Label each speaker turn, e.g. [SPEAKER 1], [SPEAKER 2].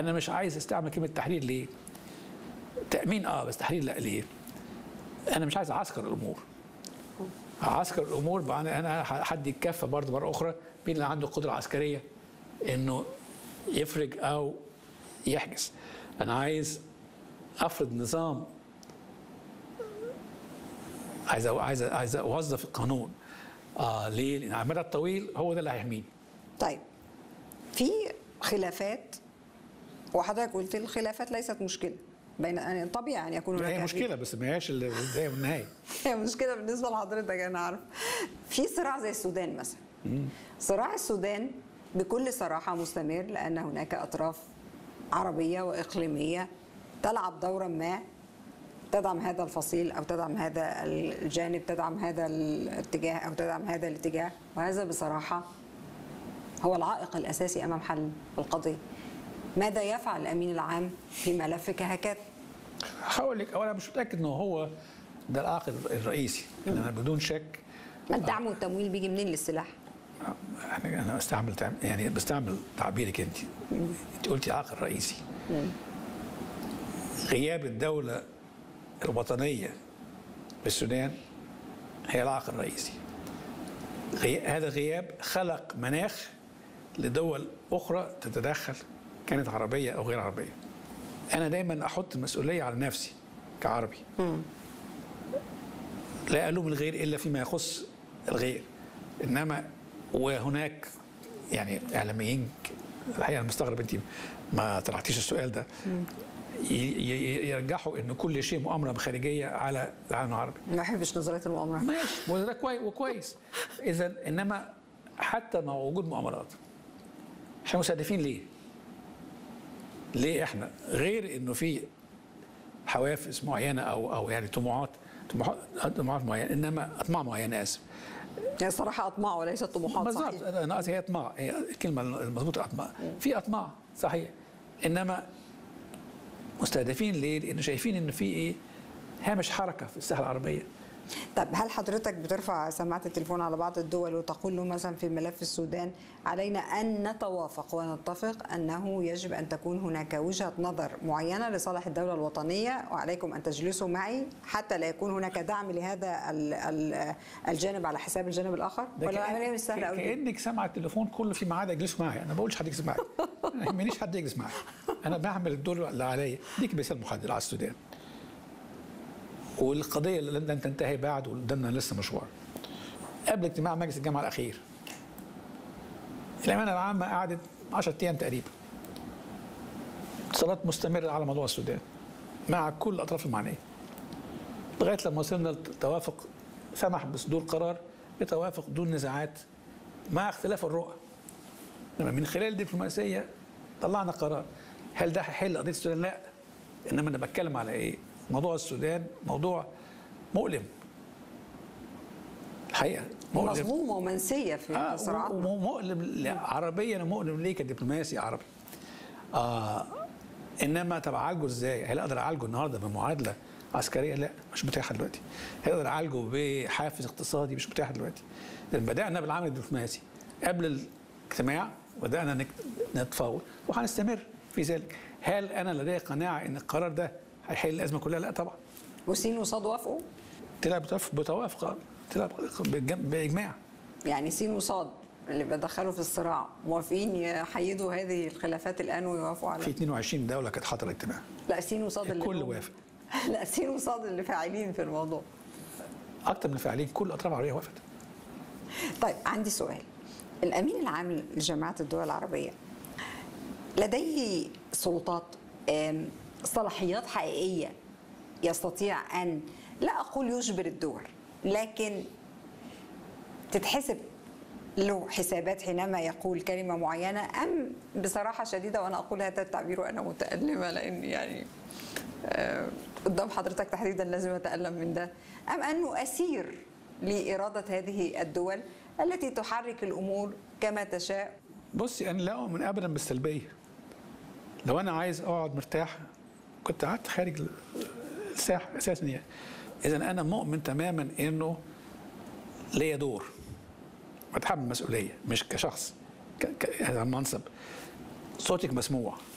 [SPEAKER 1] انا مش عايز استعمل كلمه تحرير ليه تامين اه بس تحرير لا ليه انا مش عايز اعسكر الامور عسكر الامور بقى انا حد يتكفى برضه مره اخرى مين اللي عنده قدره عسكريه انه يفرج او يحجز انا عايز افرض نظام عايز عايز عايز اوظف القانون اه ليه؟ لان على المدى الطويل هو ده اللي هيحميني
[SPEAKER 2] طيب في خلافات وحضرتك قلت الخلافات ليست مشكله بين يعني طبيعي ان يكون هناك
[SPEAKER 1] هي مشكله بس ما هياش البدايه والنهايه
[SPEAKER 2] هي مشكله بالنسبه لحضرتك انا عارف في صراع زي السودان مثلا صراع السودان بكل صراحه مستمر لان هناك اطراف عربيه واقليميه تلعب دورا ما تدعم هذا الفصيل او تدعم هذا الجانب تدعم هذا الاتجاه او تدعم هذا الاتجاه وهذا بصراحه هو العائق الاساسي امام حل القضيه ماذا يفعل الامين العام في ملف كهكذا
[SPEAKER 1] هقول لك اولا مش متاكد انه هو ده العائق الرئيسي انا بدون شك
[SPEAKER 2] ما الدعم والتمويل بيجي منين للسلاح؟
[SPEAKER 1] انا انا بستعمل يعني بستعمل تعبيرك انت انت قلتي عائق الرئيسي غياب الدوله الوطنيه بالسودان هي العائق الرئيسي غي... هذا غياب خلق مناخ لدول اخرى تتدخل كانت عربيه او غير عربيه انا دايما احط المسؤوليه على نفسي كعربي لا الوم الغير الا فيما يخص الغير انما وهناك يعني اعلاميين الحقيقه انا مستغرب انت ما طرحتيش السؤال ده يرجحوا ان كل شيء مؤامره خارجيه على العالم العربي
[SPEAKER 2] ما بحبش نظريه المؤامره
[SPEAKER 1] ماشي وده كويس وكويس اذا انما حتى مع وجود مؤامرات احنا مستهدفين ليه؟ ليه احنا غير انه في حوافز معينه او او يعني طموحات طموحات معينه انما اطماع معينه اسف
[SPEAKER 2] هي صراحه اطماع وليست طموحات
[SPEAKER 1] بالظبط انا قصدي هي اطماع هي الكلمه المضبوطه اطماع في اطماع صحيح انما مستهدفين ليه؟ لان شايفين ان في ايه؟ هامش حركه في الساحه العربيه
[SPEAKER 2] طب هل حضرتك بترفع سماعه التليفون على بعض الدول وتقول له مثلا في ملف السودان علينا ان نتوافق ونتفق انه يجب ان تكون هناك وجهه نظر معينه لصالح الدوله الوطنيه وعليكم ان تجلسوا معي حتى لا يكون هناك دعم لهذا الجانب على حساب الجانب الاخر
[SPEAKER 1] ولا العمليه مش سهله قوي كانك سامعه التليفون كله في ميعاد اجلسوا معي انا ما بقولش حد يجلس معي ما يهمنيش حد يجلس معي انا بعمل الدور اللي عليا اديك مثال محدد على السودان والقضيه اللي لن تنتهي بعد وقدامنا لسه مشوار قبل اجتماع مجلس الجامعه الاخير الامانه العامه قعدت 10 ايام تقريبا اتصالات مستمره على موضوع السودان مع كل الاطراف المعنيه لغايه لما وصلنا لتوافق سمح بصدور قرار بتوافق دون نزاعات مع اختلاف الرؤى انما من خلال الدبلوماسيه طلعنا قرار هل ده هيحل قضيه السودان؟ لا انما انا بتكلم على ايه؟ موضوع السودان موضوع مؤلم الحقيقه
[SPEAKER 2] مؤلم مظلومه ومنسيه في
[SPEAKER 1] آه
[SPEAKER 2] الصراعات
[SPEAKER 1] مؤلم عربيا ومؤلم ليه كدبلوماسي عربي آه انما طب اعالجه ازاي؟ هل اقدر اعالجه النهارده بمعادله عسكريه؟ لا مش متاحه دلوقتي. هل اقدر اعالجه بحافز اقتصادي؟ مش متاحه دلوقتي. لان بدانا بالعمل الدبلوماسي قبل الاجتماع بدانا نتفاوض وهنستمر في ذلك. هل انا لدي قناعه ان القرار ده هيحل الازمه كلها؟ لا طبعا.
[SPEAKER 2] وسين وصاد وافقوا؟
[SPEAKER 1] طلع بتوافق طلع باجماع.
[SPEAKER 2] يعني سين وصاد اللي بدخلوا في الصراع موافقين يحيدوا هذه الخلافات الان ويوافقوا عليها؟
[SPEAKER 1] في 22 دوله كانت حاضره الاجتماع.
[SPEAKER 2] لا سين وصاد اللي
[SPEAKER 1] الكل وافق.
[SPEAKER 2] لا سين وصاد اللي فاعلين في الموضوع.
[SPEAKER 1] اكثر من فاعلين كل الاطراف العربيه وافقت.
[SPEAKER 2] طيب عندي سؤال. الامين العام لجامعه الدول العربيه لديه سلطات صلاحيات حقيقيه يستطيع ان لا اقول يجبر الدول لكن تتحسب له حسابات حينما يقول كلمه معينه ام بصراحه شديده وانا اقول هذا التعبير وانا متالمه لان يعني قدام حضرتك تحديدا لازم اتالم من ده ام انه اسير لاراده هذه الدول التي تحرك الامور كما تشاء
[SPEAKER 1] بصي انا لا اؤمن ابدا بالسلبيه لو انا عايز اقعد مرتاح كنت قعدت خارج الساحه اساسا يعني اذا انا مؤمن تماما انه ليا دور بتحمل مسؤوليه مش كشخص هذا المنصب صوتك مسموع